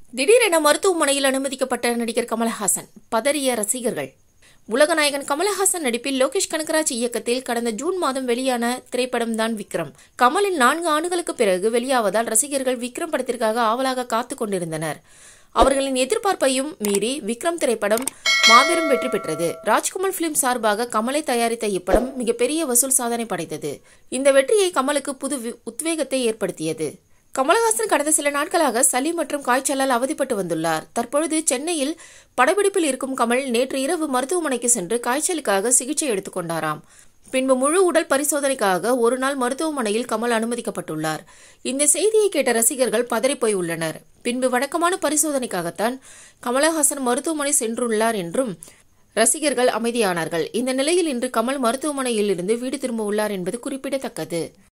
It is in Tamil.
திடீரென மருத்துவமனையில் அனுமதிக்கப்பட்ட நடிகர் கமலஹாசன் பதறிய ரசிகர்கள் உலகநாயகன் கமலஹாசன் நடிப்பில் லோகேஷ் கனகராஜ் இயக்கத்தில் கடந்த ஜூன் மாதம் வெளியான திரைப்படம் தான் விக்ரம் கமலின் நான்கு ஆண்டுகளுக்கு பிறகு வெளியாவதால் ரசிகர்கள் விக்ரம் படத்திற்காக ஆவலாக காத்துக் கொண்டிருந்தனர் அவர்களின் எதிர்பார்ப்பையும் மீறி விக்ரம் திரைப்படம் மாபெரும் வெற்றி பெற்றது ராஜ்குமார் பிலிம் சார்பாக கமலை தயாரித்த இப்படம் மிகப்பெரிய வசூல் சாதனை படைத்தது இந்த வெற்றியை கமலுக்கு புது வி- உத்வேகத்தை ஏற்படுத்தியது கமலஹாசன் கடந்த சில நாட்களாக சளி மற்றும் காய்ச்சலால் அவதிப்பட்டு வந்துள்ளார் தற்பொழுது சென்னையில் படப்பிடிப்பில் இருக்கும் கமல் நேற்று இரவு மருத்துவமனைக்கு சென்று காய்ச்சலுக்காக சிகிச்சை எடுத்துக் கொண்டாராம் பின்பு முழு உடல் பரிசோதனைக்காக ஒரு நாள் மருத்துவமனையில் கமல் அனுமதிக்கப்பட்டுள்ளார் இந்த செய்தியை கேட்ட ரசிகர்கள் பதறிப்போய் உள்ளனர் பின்பு வழக்கமான பரிசோதனைக்காகத்தான் கமலஹாசன் மருத்துவமனை சென்றுள்ளார் என்றும் ரசிகர்கள் அமைதியானார்கள் இந்த நிலையில் இன்று கமல் மருத்துவமனையில் இருந்து வீடு திரும்ப உள்ளார் என்பது குறிப்பிடத்தக்கது